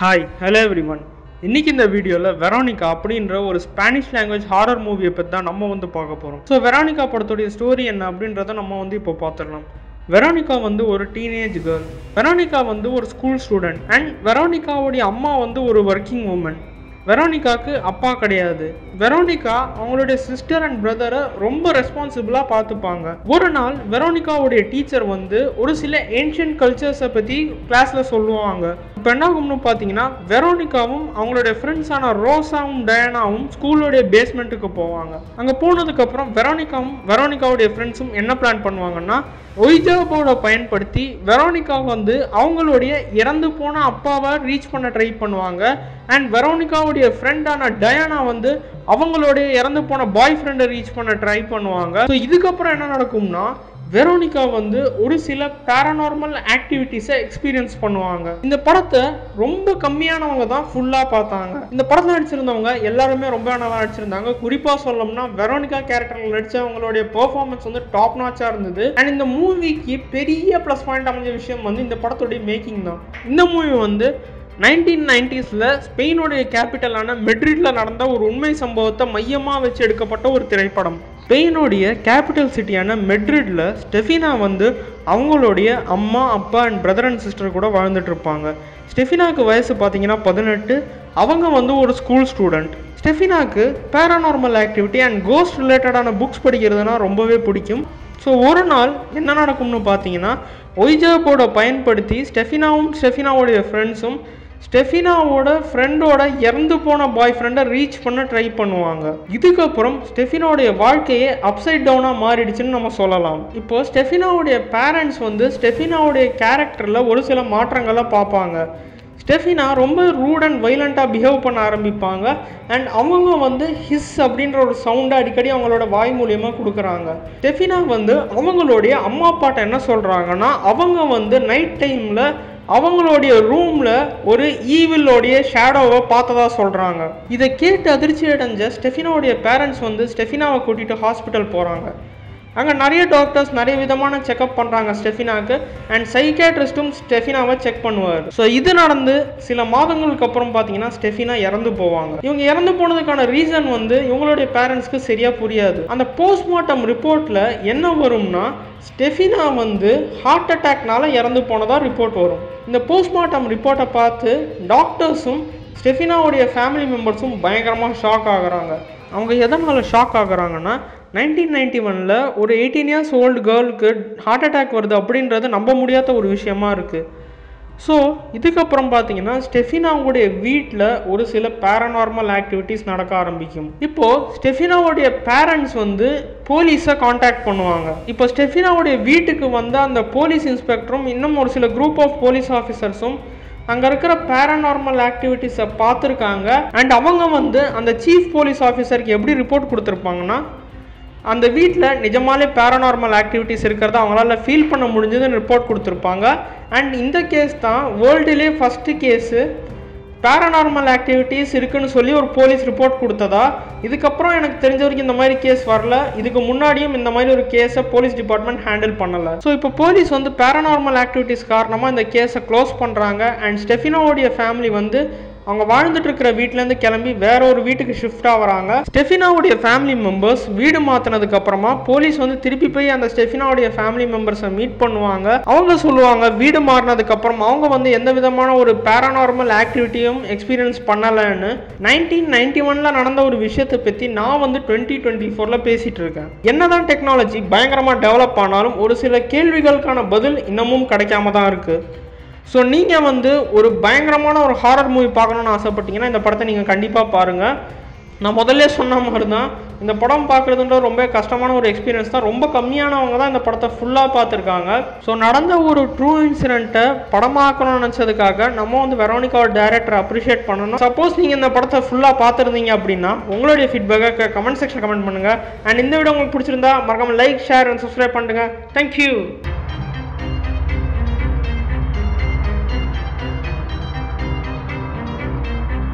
hi hello everyone இன்னைக்கு இந்த வீடியோவில் வெரோனிகா அப்படின்ற ஒரு ஸ்பானிஷ் லாங்குவேஜ் ஹாரர் மூவியை பற்றி தான் நம்ம வந்து பார்க்க போகிறோம் ஸோ வெரோனிகா படத்துடைய ஸ்டோரி என்ன அப்படின்றத நம்ம வந்து இப்போ பார்த்துடலாம் வெரோனிகா வந்து ஒரு டீனேஜ் கேர்ள் வெரோனிகா வந்து ஒரு ஸ்கூல் ஸ்டூடெண்ட் அண்ட் வெரோனிகாவுடைய அம்மா வந்து ஒரு ஒர்க்கிங் உமன் வெரோனிகாக்கு அப்பா கிடையாது வெரோனிகா அவங்களுடைய சிஸ்டர் அண்ட் பிரதரை ரொம்ப ரெஸ்பான்சிபிளாக பார்த்துப்பாங்க ஒரு நாள் வெரோனிகாவுடைய டீச்சர் வந்து ஒரு சில ஏன்ஷியன்ட் கல்ச்சர்ஸை பற்றி கிளாஸில் சொல்லுவாங்க இப்போ என்ன ஆகும்னு பார்த்தீங்கன்னா வெரோனிகாவும் அவங்களுடைய ஃப்ரெண்ட்ஸான ரோசாவும் டயானாவும் ஸ்கூலோடைய பேஸ்மெண்ட்டுக்கு போவாங்க அங்கே போனதுக்கப்புறம் வெரோனிகாவும் வெரோனிகாவுடைய ஃப்ரெண்ட்ஸும் என்ன பிளான் பண்ணுவாங்கன்னா ஒய்ஜா போர்டை பயன்படுத்தி வெரோனிகா வந்து அவங்களுடைய இறந்து போன அப்பாவை ரீச் பண்ண ட்ரை பண்ணுவாங்க அண்ட் வெரோனிகாவுடைய ஃப்ரெண்டான டயானா வந்து அவங்களுடைய இறந்து போன பாய் ஃப்ரெண்டை ரீச் பண்ண ட்ரை பண்ணுவாங்க ஸோ இதுக்கப்புறம் என்ன நடக்கும்னா வெரோனிகா வந்து ஒரு சில பேரநார்மல் ஆக்டிவிட்டீஸை எக்ஸ்பீரியன்ஸ் பண்ணுவாங்க இந்த படத்தை ரொம்ப கம்மியானவங்க தான் ஃபுல்லாக பார்த்தாங்க இந்த படத்தில் நடிச்சிருந்தவங்க எல்லாருமே ரொம்ப நல்லா நடிச்சிருந்தாங்க குறிப்பாக சொல்லணும்னா வெரோனிகா கேரக்டரில் நடிச்சவங்களுடைய பெர்ஃபார்மன்ஸ் வந்து டாப் நாச்சாக இருந்தது அண்ட் இந்த மூவிக்கு பெரிய ப்ளஸ் பாயிண்ட் அமைஞ்ச விஷயம் வந்து இந்த படத்துடைய மேக்கிங் தான் இந்த மூவி வந்து நைன்டீன் நைன்டிஸில் ஸ்பெயினுடைய கேபிட்டலான மெட்ரிட்டில் நடந்த ஒரு உண்மை சம்பவத்தை மையமாக வச்சு எடுக்கப்பட்ட ஒரு திரைப்படம் ஸ்பெயினுடைய கேபிட்டல் சிட்டியான மெட்ரிட்டில் ஸ்டெஃபினா வந்து அவங்களுடைய அம்மா அப்பா அண்ட் பிரதர் அண்ட் சிஸ்டர் கூட வாழ்ந்துட்டு இருப்பாங்க ஸ்டெஃபினாக்கு வயசு பார்த்தீங்கன்னா பதினெட்டு அவங்க வந்து ஒரு ஸ்கூல் ஸ்டூடெண்ட் ஸ்டெஃபினாக்கு பேரானார்மல் ஆக்டிவிட்டி அண்ட் கோஸ்ட் ரிலேட்டடான புக்ஸ் படிக்கிறதுனா ரொம்பவே பிடிக்கும் ஸோ ஒரு நாள் என்ன நடக்கும்னு பார்த்தீங்கன்னா ஒய்ஜா போர்டை பயன்படுத்தி ஸ்டெஃபினாவும் ஸ்டெஃபினாவுடைய ஃப்ரெண்ட்ஸும் ஸ்டெஃபினாவோட ஃப்ரெண்டோட இறந்து போன பாய் ஃப்ரெண்டை ரீச் பண்ண ட்ரை பண்ணுவாங்க இதுக்கப்புறம் ஸ்டெஃபினாவுடைய வாழ்க்கையே அப்சைட் டவுனாக மாறிடுச்சுன்னு நம்ம சொல்லலாம் இப்போ ஸ்டெஃபினாவுடைய பேரண்ட்ஸ் வந்து ஸ்டெஃபினாவுடைய கேரக்டரில் ஒரு சில மாற்றங்களை பார்ப்பாங்க ஸ்டெஃபினா ரொம்ப ரூட் அண்ட் வைலண்ட்டாக பிஹேவ் பண்ண ஆரம்பிப்பாங்க அண்ட் அவங்க வந்து ஹிஸ் அப்படின்ற ஒரு சவுண்டை அடிக்கடி அவங்களோட வாய் மூலியமாக கொடுக்குறாங்க ஸ்டெஃபினா வந்து அவங்களுடைய அம்மா அப்பாட்ட என்ன சொல்கிறாங்கன்னா அவங்க வந்து நைட் டைமில் அவங்களுடைய ரூமில் ஒரு ஈவிலோடைய ஷேடோவை பார்த்ததா சொல்கிறாங்க இதை கேட்டு அதிர்ச்சி அடைஞ்ச ஸ்டெஃபினாவுடைய பேரண்ட்ஸ் வந்து ஸ்டெஃபினாவை கூட்டிகிட்டு ஹாஸ்பிட்டல் போகிறாங்க அங்கே நிறைய டாக்டர்ஸ் நிறைய விதமான செக்அப் பண்ணுறாங்க ஸ்டெஃபினாக்கு அண்ட் சைக்கேட்ரிஸ்ட்டும் ஸ்டெஃபினாவை செக் பண்ணுவார் ஸோ இது நடந்து சில மாதங்களுக்கு அப்புறம் பார்த்தீங்கன்னா ஸ்டெஃபினா இறந்து போவாங்க இவங்க இறந்து போனதுக்கான ரீசன் வந்து இவங்களுடைய பேரண்ட்ஸ்க்கு சரியாக புரியாது அந்த போஸ்ட்மார்ட்டம் ரிப்போர்ட்டில் என்ன வரும்னா ஸ்டெஃபினா வந்து ஹார்ட் அட்டாக்னால இறந்து போனதாக ரிப்போர்ட் வரும் இந்த போஸ்ட்மார்ட்டம் ரிப்போர்ட்டை பார்த்து டாக்டர்ஸும் ஸ்டெஃபினாவுடைய ஃபேமிலி மெம்பர்ஸும் பயங்கரமாக ஷாக் ஆகுறாங்க அவங்க எதனால் ஷாக் ஆகுறாங்கன்னா நைன்டீன் நைன்டி ஒனில் ஒரு எயிட்டீன் இயர்ஸ் ஓல்டு கேர்ளுக்கு ஹார்ட் அட்டாக் வருது அப்படின்றது நம்ப முடியாத ஒரு விஷயமா இருக்குது ஸோ இதுக்கப்புறம் பார்த்தீங்கன்னா ஸ்டெஃபினாவுடைய வீட்டில் ஒரு சில பேரநார்மல் ஆக்டிவிட்டீஸ் நடக்க ஆரம்பிக்கும் இப்போது ஸ்டெஃபினாவுடைய பேரண்ட்ஸ் வந்து போலீஸை காண்டாக்ட் பண்ணுவாங்க இப்போ ஸ்டெஃபினாவுடைய வீட்டுக்கு வந்த அந்த போலீஸ் இன்ஸ்பெக்டரும் இன்னும் ஒரு சில குரூப் ஆஃப் போலீஸ் ஆஃபீஸர்ஸும் அங்கே இருக்கிற பேரநார்மல் ஆக்டிவிட்டீஸை பார்த்துருக்காங்க அண்ட் அவங்க வந்து அந்த சீஃப் போலீஸ் ஆஃபீஸருக்கு எப்படி ரிப்போர்ட் கொடுத்துருப்பாங்கன்னா அந்த வீட்டில் நிஜமாலே பேரநார்மல் ஆக்டிவிட்டீஸ் இருக்கிறத அவங்களால ஃபீல் பண்ண முடிஞ்சதுன்னு ரிப்போர்ட் கொடுத்துருப்பாங்க அண்ட் இந்த கேஸ் தான் வேர்ல்டுலே ஃபஸ்ட்டு கேஸு பேரநார்மல் ஆக்டிவிட்டீஸ் இருக்குன்னு சொல்லி ஒரு போலீஸ் ரிப்போர்ட் கொடுத்ததா இதுக்கப்புறம் எனக்கு தெரிஞ்ச வரைக்கும் இந்த மாதிரி கேஸ் வரல இதுக்கு முன்னாடியும் இந்த மாதிரி ஒரு கேஸை போலீஸ் டிபார்ட்மெண்ட் ஹேண்டில் பண்ணலை ஸோ இப்போ போலீஸ் வந்து பேரநார்மல் ஆக்டிவிட்டீஸ் காரணமாக இந்த கேஸை க்ளோஸ் பண்ணுறாங்க அண்ட் ஸ்டெஃபினோடைய ஃபேமிலி வந்து அவங்க வாழ்ந்துட்டு இருக்கிற வீட்டிலேருந்து கிளம்பி வேற ஒரு வீட்டுக்கு ஷிஃப்ட் ஆகுறாங்க ஸ்டெஃபினாவுடைய ஃபேமிலி மெம்பர்ஸ் வீடு மாற்றினதுக்கு அப்புறமா போலீஸ் வந்து திருப்பி போய் அந்த ஸ்டெஃபினாவுடைய ஃபேமிலி மெம்பர்ஸை மீட் பண்ணுவாங்க அவங்க சொல்லுவாங்க வீடு மாறினதுக்கு அப்புறம் அவங்க வந்து எந்த விதமான ஒரு பேரானார்மல் ஆக்டிவிட்டியும் எக்ஸ்பீரியன்ஸ் பண்ணலைன்னு நைன்டீன் நைன்டி ஒன்ல நடந்த ஒரு விஷயத்தை பற்றி நான் வந்து டுவெண்ட்டி டுவெண்ட்டி ஃபோரில் பேசிட்டு இருக்கேன் என்னதான் டெக்னாலஜி பயங்கரமாக டெவலப் ஆனாலும் ஒரு சில கேள்விகளுக்கான பதில் இன்னமும் கிடைக்காம தான் இருக்குது ஸோ நீங்கள் வந்து ஒரு பயங்கரமான ஒரு ஹாரர் மூவி பார்க்கணுன்னு ஆசைப்பட்டீங்கன்னா இந்த படத்தை நீங்கள் கண்டிப்பாக பாருங்கள் நான் முதல்ல சொன்ன மாதிரி தான் இந்த படம் பார்க்குறதுன்ற ரொம்ப கஷ்டமான ஒரு எக்ஸ்பீரியன்ஸ் தான் ரொம்ப கம்மியானவங்க தான் இந்த படத்தை ஃபுல்லாக பார்த்துருக்காங்க ஸோ நடந்த ஒரு ட்ரூ இன்சிடென்ட்டை படமாக்கணும்னு நினச்சதுக்காக நம்ம வந்து வெரோனிகாவோட டேரக்டரை அப்ரிஷியேட் பண்ணணும் சப்போஸ் நீங்கள் இந்த படத்தை ஃபுல்லாக பார்த்துருந்தீங்க அப்படின்னா உங்களுடைய ஃபீட்பேக்கை கமெண்ட் செக்ஷன் கமெண்ட் பண்ணுங்கள் அண்ட் இந்த வீடியோ உங்களுக்கு பிடிச்சிருந்தா மறக்காம லைக் ஷேர் அண்ட் சப்ஸ்கிரைப் பண்ணுங்கள் தேங்க்யூ